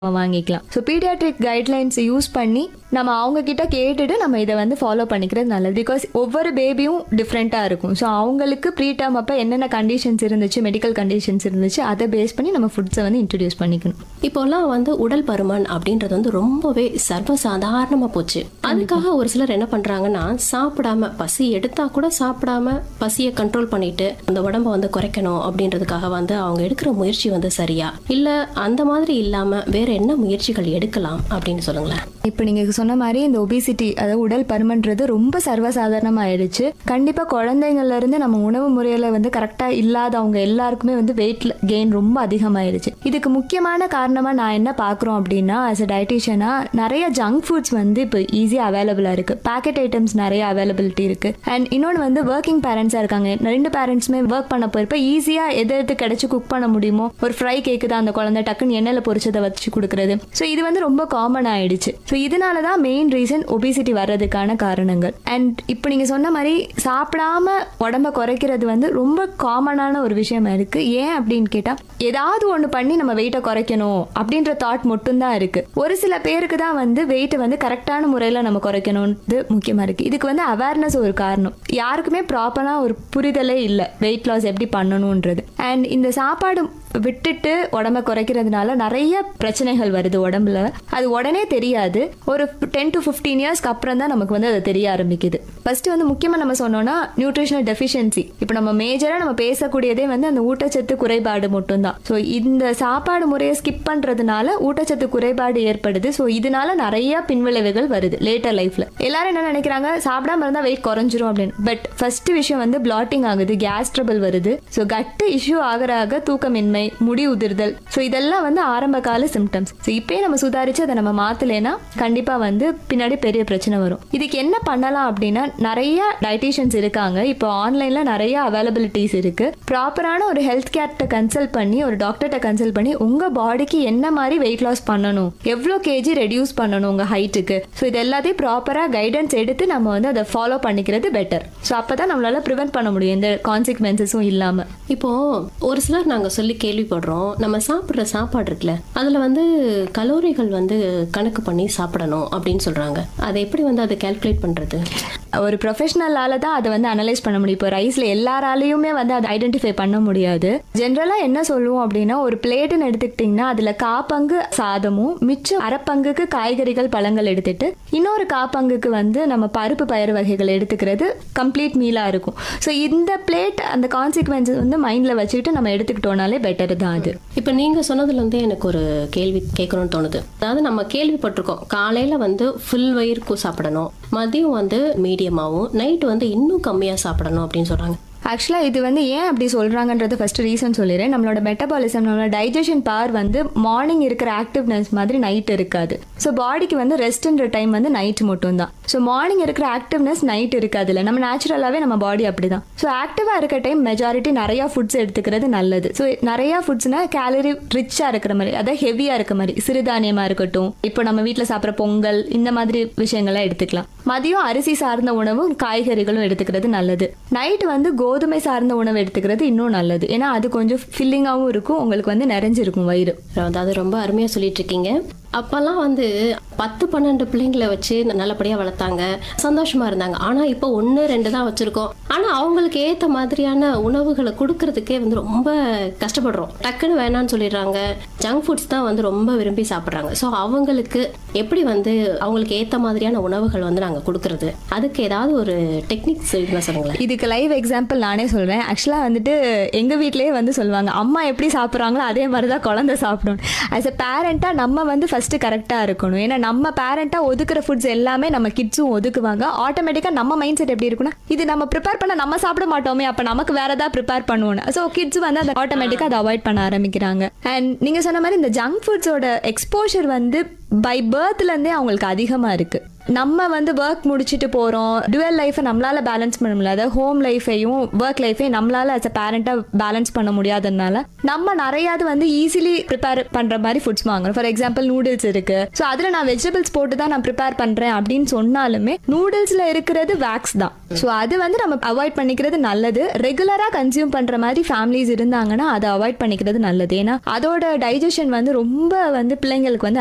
வாங்கிக்கலாம் so paediatric guidelines use பண்ணி நம்ம அவங்க கிட்ட கேட்டுட்டு நம்ம இதை வந்து ஃபாலோ பண்ணிக்கிறது நல்லது பிகாஸ் ஒவ்வொரு பேபியும் டிஃப்ரெண்ட்டாக இருக்கும் ஸோ அவங்களுக்கு ப்ரீ டேர்ம் அப்போ என்னென்ன கண்டிஷன்ஸ் இருந்துச்சு மெடிக்கல் கண்டிஷன்ஸ் இருந்துச்சு அதை பேஸ் பண்ணி நம்ம ஃபுட்ஸை வந்து இன்ட்ரடியூஸ் பண்ணிக்கணும் இப்போல்லாம் வந்து உடல் பருமன் அப்படின்றது வந்து ரொம்பவே சர்வசாதாரணமா போச்சு அதுக்காக ஒரு சிலர் என்ன பண்றாங்கன்னா சாப்பிடாம பசி எடுத்தா கூட சாப்பிடாம பசியை கண்ட்ரோல் பண்ணிட்டு அந்த உடம்ப வந்து குறைக்கணும் அப்படின்றதுக்காக வந்து அவங்க எடுக்கிற முயற்சி வந்து சரியா இல்ல அந்த மாதிரி இல்லாம வேற என்ன முயற்சிகள் எடுக்கலாம் அப்படின்னு சொல்லுங்களேன் இப்போ நீங்கள் சொன்ன மாதிரி இந்த ஒபிசிட்டி அதாவது உடல் பருமன்றது ரொம்ப சர்வசாதாரணமாயிடுச்சு கண்டிப்பாக குழந்தைங்கள்ல இருந்து நம்ம உணவு முறையில் வந்து கரெக்டாக இல்லாதவங்க எல்லாருக்குமே வந்து வெயிட் கெயின் ரொம்ப அதிகமாயிடுச்சு இதுக்கு முக்கியமான காரணமாக நான் என்ன பார்க்குறோம் அப்படின்னா ஆஸ் அ டயட்டிஷியனாக நிறைய ஜங்க் ஃபுட்ஸ் வந்து இப்போ ஈஸியாக அவைலபிளாக இருக்குது பேக்கெட் ஐட்டம்ஸ் நிறைய அவைலபிலிட்டி இருக்குது அண்ட் இன்னொன்று வந்து ஒர்க்கிங் பேரண்ட்ஸாக இருக்காங்க ரெண்டு பேரண்ட்ஸுமே ஒர்க் பண்ண போயிருப்ப ஈஸியாக எது எது கிடைச்சி குக் பண்ண முடியுமோ ஒரு ஃப்ரை கேக்கு தான் அந்த குழந்தை டக்குன்னு எண்ணெயில் பொரிச்சதை வச்சு கொடுக்குறது ஸோ இது வந்து ரொம்ப காமன் ஆயிடுச்சு ஸோ இதனால தான் மெயின் ரீசன் ஒபிசிட்டி வர்றதுக்கான காரணங்கள் அண்ட் இப்போ நீங்கள் சொன்ன மாதிரி சாப்பிடாம உடம்ப குறைக்கிறது வந்து ரொம்ப காமனான ஒரு விஷயமா இருக்கு ஏன் அப்படின்னு கேட்டால் ஏதாவது ஒன்று பண்ணி நம்ம வெயிட்டை குறைக்கணும் அப்படின்ற தாட் மட்டும்தான் இருக்கு ஒரு சில பேருக்கு தான் வந்து வெயிட்டை வந்து கரெக்டான முறையில் நம்ம குறைக்கணும்னு முக்கியமாக இருக்கு இதுக்கு வந்து அவேர்னஸ் ஒரு காரணம் யாருக்குமே ப்ராப்பராக ஒரு புரிதலே இல்லை வெயிட் லாஸ் எப்படி பண்ணணுன்றது அண்ட் இந்த சாப்பாடு விட்டுட்டு உடம்ப குறைக்கிறதுனால நிறைய பிரச்சனைகள் வருது உடம்புல அது உடனே தெரியாது ஒரு டென் டு ஃபிஃப்டீன் இயர்ஸ்க்கு அப்புறம் தான் நமக்கு வந்து அது தெரிய ஆரம்பிக்குது ஃபர்ஸ்ட் வந்து முக்கியமாக நம்ம சொன்னோம்னா நியூட்ரிஷனல் டெஃபிஷியன்சி இப்போ நம்ம மேஜராக நம்ம பேசக்கூடியதே வந்து அந்த ஊட்டச்சத்து குறைபாடு மட்டும்தான் ஸோ இந்த சாப்பாடு முறையை ஸ்கிப் பண்ணுறதுனால ஊட்டச்சத்து குறைபாடு ஏற்படுது ஸோ இதனால நிறைய பின்விளைவுகள் வருது லேட்டர் லைஃப்ல எல்லாரும் என்ன நினைக்கிறாங்க சாப்பிடாம இருந்தால் வெயிட் குறைஞ்சிரும் அப்படின்னு பட் ஃபர்ஸ்ட் விஷயம் வந்து பிளாட்டிங் ஆகுது கேஸ் ட்ரபிள் வருது ஸோ கட்டு இஷ்யூ ஆகிற ஆக தூக்கமின்மை முடி உதிர்தல் ஸோ இதெல்லாம் வந்து ஆரம்ப கால சிம்டம்ஸ் ஸோ இப்பயே நம்ம சுதாரிச்சு அதை நம்ம மாத்தலைன்னா கண்டிப்பா வந்து பின்னாடி பெரிய பிரச்சனை வரும் இதுக்கு என்ன பண்ணலாம் அப்படின்னா நிறைய டயட்டிஷியன்ஸ் இருக்காங்க இப்போ ஆன்லைன்ல நிறைய அவைலபிலிட்டிஸ் இருக்கு ப்ராப்பரான ஒரு ஹெல்த் கேர்ட்ட கன்சல்ட் பண்ணி ஒரு டாக்டர்கிட்ட கன்சல்ட் பண்ணி உங்க பாடிக்கு என்ன மாதிரி வெயிட் லாஸ் பண்ணணும் எவ்வளோ கேஜி ரெடியூஸ் பண்ணணும் உங்க ஹைட்டுக்கு ஸோ இது எல்லாத்தையும் ப்ராப்பரா கைடன்ஸ் எடுத்து நம்ம வந்து அதை ஃபாலோ பண்ணிக்கிறது பெட்டர் ஸோ அப்பதான் நம்மளால ப்ரிவென்ட் பண்ண முடியும் எந்த கான்சிக்வன்சஸும் இல்லாம இப்போ ஒரு சிலர் நாங்க சொல்லி கேள்விப்படுறோம் நம்ம சாப்பிடுற சாப்பாடு இருக்குல்ல அதுல வந்து கலோரிகள் வந்து கணக்கு பண்ணி சாப்பிடணும் அப்படின்னு சொல்றாங்க அதை எப்படி வந்து அதை கால்குலேட் பண்றது ஒரு ப்ரொஃபஷனலால தான் அதை வந்து அனலைஸ் பண்ண முடியும் இப்போ ரைஸ்ல எல்லாராலையுமே வந்து அதை ஐடென்டிஃபை பண்ண முடியாது ஜென்ரலா என்ன சொல்லுவோம் அப்படின்னா ஒரு பிளேட்டுன்னு எடுத்துக்கிட்டிங்கன்னா அதுல காப்பங்கு சாதமும் மிச்சம் அரைப்பங்குக்கு காய்கறிகள் பழங்கள் எடுத்துட்டு இன்னொரு காப்பங்குக்கு வந்து நம்ம பருப்பு பயிர் வகைகள் எடுத்துக்கிறது கம்ப்ளீட் மீலா இருக்கும் ஸோ இந்த பிளேட் அந்த கான்சிக்வன்சஸ் வந்து மைண்ட்ல வச்சுக்கிட்டு நம்ம எடுத்துக்கிட்டோம்னாலே பெட்டர் தான் அது இப்போ நீங்க சொன்னதுல இருந்து எனக்கு ஒரு கேள்வி கேட்கணும்னு தோணுது அதாவது நம்ம கேள்விப்பட்டிருக்கோம் காலையில வந்து ஃபுல் வயிறுக்கு சாப்பிடணும் மதியம் வந்து மீடியமாவும் நைட் வந்து இன்னும் கம்மியா சாப்பிடணும் அப்படின்னு சொல்றாங்க ஆக்சுவலாக இது வந்து ஏன் அப்படி சொல்கிறாங்கன்றது ஃபர்ஸ்ட் ரீசன் சொல்லிடுறேன் நம்மளோட மெட்டபாலிசம் நம்மளோட டைஜஷன் பவர் வந்து மார்னிங் இருக்கிற ஆக்டிவ்னஸ் மாதிரி நைட் இருக்காது ஸோ பாடிக்கு வந்து ரெஸ்ட்ன்ற டைம் வந்து நைட் மட்டும்தான் ஸோ மார்னிங் இருக்கிற ஆக்டிவ்னஸ் நைட் இருக்காதுல்ல நம்ம நேச்சுரலாகவே நம்ம பாடி அப்படிதான் ஸோ ஆக்டிவாக இருக்க டைம் மெஜாரிட்டி நிறையா ஃபுட்ஸ் எடுத்துக்கிறது நல்லது ஸோ நிறையா ஃபுட்ஸ்னா கேலரி ரிச்சாக இருக்கிற மாதிரி அதாவது ஹெவியாக இருக்க மாதிரி சிறுதானியமாக இருக்கட்டும் இப்போ நம்ம வீட்டில் சாப்பிட்ற பொங்கல் இந்த மாதிரி விஷயங்கள்லாம் எடுத்துக்கலாம் மதியம் அரிசி சார்ந்த உணவும் காய்கறிகளும் எடுத்துக்கிறது நல்லது நைட் வந்து கோதுமை சார்ந்த உணவு எடுத்துக்கிறது இன்னும் நல்லது ஏன்னா அது கொஞ்சம் ஃபில்லிங்காகவும் இருக்கும் உங்களுக்கு வந்து நிறைஞ்சிருக்கும் வயிறு அதாவது ரொம்ப அருமையா சொல்லிட்டு இருக்கீங்க அப்பெல்லாம் வந்து பத்து பன்னெண்டு பிள்ளைங்களை வச்சு நல்லபடியா வளர்த்தாங்க சந்தோஷமா இருந்தாங்க ஆனா இப்போ ஒன்று ரெண்டு தான் வச்சிருக்கோம் ஆனா அவங்களுக்கு ஏத்த மாதிரியான உணவுகளை கொடுக்கறதுக்கே வந்து ரொம்ப கஷ்டப்படுறோம் டக்குன்னு வேணாம்னு சொல்லிடுறாங்க ஜங்க் ஃபுட்ஸ் தான் வந்து ரொம்ப விரும்பி சாப்பிட்றாங்க ஸோ அவங்களுக்கு எப்படி வந்து அவங்களுக்கு ஏத்த மாதிரியான உணவுகள் வந்து நாங்க கொடுக்கறது அதுக்கு ஏதாவது ஒரு டெக்னிக்ஸ் இருந்தா சொல்லுங்களேன் இதுக்கு லைவ் எக்ஸாம்பிள் நானே சொல்றேன் ஆக்சுவலாக வந்துட்டு எங்க வீட்லயே வந்து சொல்லுவாங்க அம்மா எப்படி சாப்பிட்றாங்களோ அதே மாதிரி தான் குழந்தை சாப்பிடணும் ஆஸ் அ பேரண்ட்டாக நம்ம வந்து ஃபர்ஸ்ட் கரெக்டாக இருக்கணும் ஏன்னா நம்ம பேரண்ட்டாக ஒதுக்குற ஃபுட்ஸ் எல்லாமே நம்ம கிட்ஸும் ஒதுக்குவாங்க ஆட்டோமேட்டிக்காக நம்ம மைண்ட் செட் எப்படி இருக்குன்னா இது நம்ம ப்ரிப்பேர் பண்ண நம்ம சாப்பிட மாட்டோமே அப்போ நமக்கு வேற ஏதாவது ப்ரிப்பேர் பண்ணுவோம் ஸோ கிட்ஸ் வந்து அதை ஆட்டோமேட்டிக்காக அதை அவாய்ட் பண்ண ஆரம்பிக்கிறாங்க அண்ட் நீங்கள் சொன்ன மாதிரி இந்த ஜங்க் ஃபுட்ஸோட எக்ஸ்போஷர் வந்து பை பர்த்லேருந்தே அவங்களுக்கு அதிகமாக இருக்குது நம்ம வந்து ஒர்க் முடிச்சுட்டு போறோம் டுவல் லைஃபை நம்மளால பேலன்ஸ் பண்ண முடியல அதாவது ஹோம் லைஃபையும் ஒர்க் லைஃபையும் நம்மளால அஸ் அ பேரண்டா பேலன்ஸ் பண்ண முடியாததுனால நம்ம நிறையாவது வந்து ஈஸிலி ப்ரிப்பேர் பண்ற மாதிரி ஃபுட்ஸ் வாங்குறோம் ஃபார் எக்ஸாம்பிள் நூடுல்ஸ் இருக்கு ஸோ அதுல நான் வெஜிடபிள்ஸ் போட்டு தான் நான் ப்ரிப்பேர் பண்றேன் அப்படின்னு சொன்னாலுமே நூடுல்ஸ்ல இருக்கிறது வேக்ஸ் தான் ஸோ அது வந்து நம்ம அவாய்ட் பண்ணிக்கிறது நல்லது ரெகுலரா கன்சியூம் பண்ற மாதிரி ஃபேமிலிஸ் இருந்தாங்கன்னா அதை அவாய்ட் பண்ணிக்கிறது நல்லது ஏன்னா அதோட டைஜஷன் வந்து ரொம்ப வந்து பிள்ளைங்களுக்கு வந்து